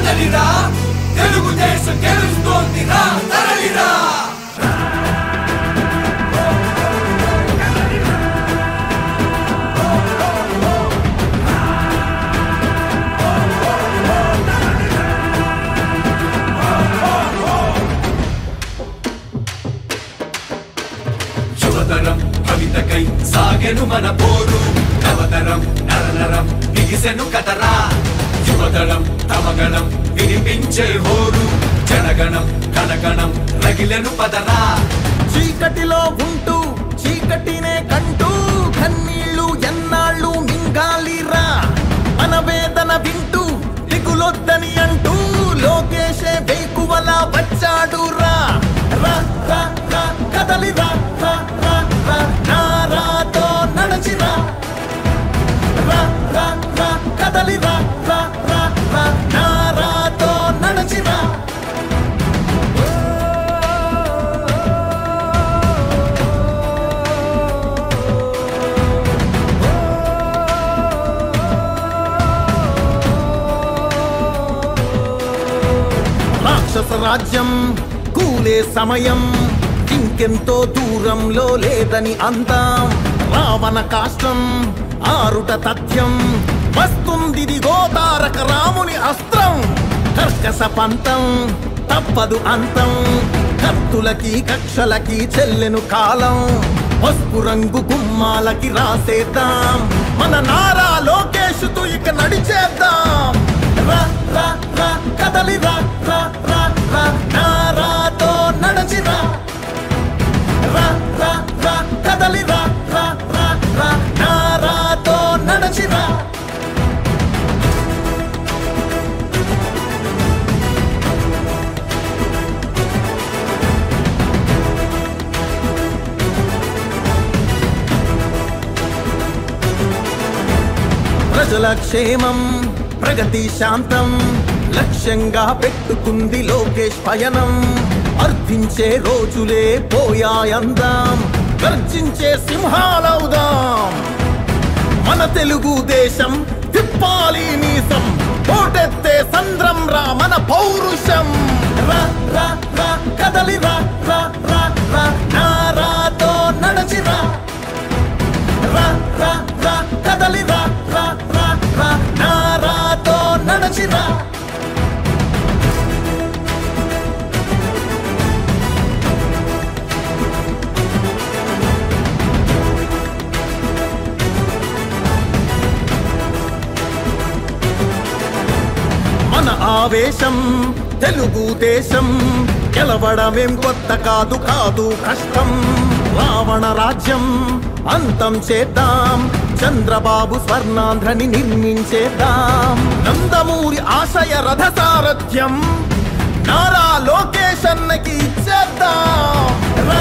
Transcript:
కదలిరా తెలుగుదేశం గెలుస్తోందిరా తరలిరా యువతరం భవితకై సాగెను మన పోరు నవతరం నరనరం బిగిసెను కదరా యువతరం తమగణం వినిపించే హోరు జనగణం కనగణం రగిలెను పదరా చీకటిలో ఉంటూ చీకటినే కంటూ కన్నీళ్లు ఎన్నాళ్ళు మింగాలిరా మన వేదన వింటూ దిగులొద్దని అంటూ లోకేశే వేకువల వచ్చాడు రా రా రా రా కదలిరా రా రా రా నారాతో నడచిరా రా రా రా కదలిరా రా రా రా నారాతో నడచిరా రాక్షస రాజ్యం కూలే సమయం ఇంకెంతో దూరంలో లేదని అందాం రావణ కాష్టం ఆరుట తథ్యం వస్తుంది గోతారక రాముని అస్త్రం కర్కస పంతం తప్పదు అంతం కత్తులకి కక్షలకి చెల్లెను కాలం పసుపు రంగు గుమ్మాలకి రాసేద్దాం మన నారా లోకేషుతూ ఇక నడిచేద్దాం రా రా రా కదలి రా రా రా రా నారాతో నడచిరా రా రా రా కదలి రా రా రా రా నారాతో నడచిరా ప్రజల క్షేమం ప్రగతి శాంతం లక్ష్యంగా పెట్టుకుంది లోకేష్ పయనం అర్థించే రోజులే పోయాయందాం గర్జించే సింహాలవుదాం మన తెలుగు దేశం తిప్పాలి మీసం పోటెత్తే సంద్రం రా మన పౌరుషం రా రా రా కదలి రా రా రా రా నారాతో నడచిరా రా రా రా కదలి రా రా రా రా నారాతో నడచిరా మన ఆవేశం తెలుగు దేశం గెలవడమేం కొత్త కాదు కాదు కష్టం రావణ రాజ్యం అంతం చేద్దాం చంద్రబాబు స్వర్ణాంధ్రని నిర్మించేద్దాం నందమూరి ఆశయ రథ సారథ్యం నారా లోకేష్ అన్నకి ఇచ్చేద్దాం రా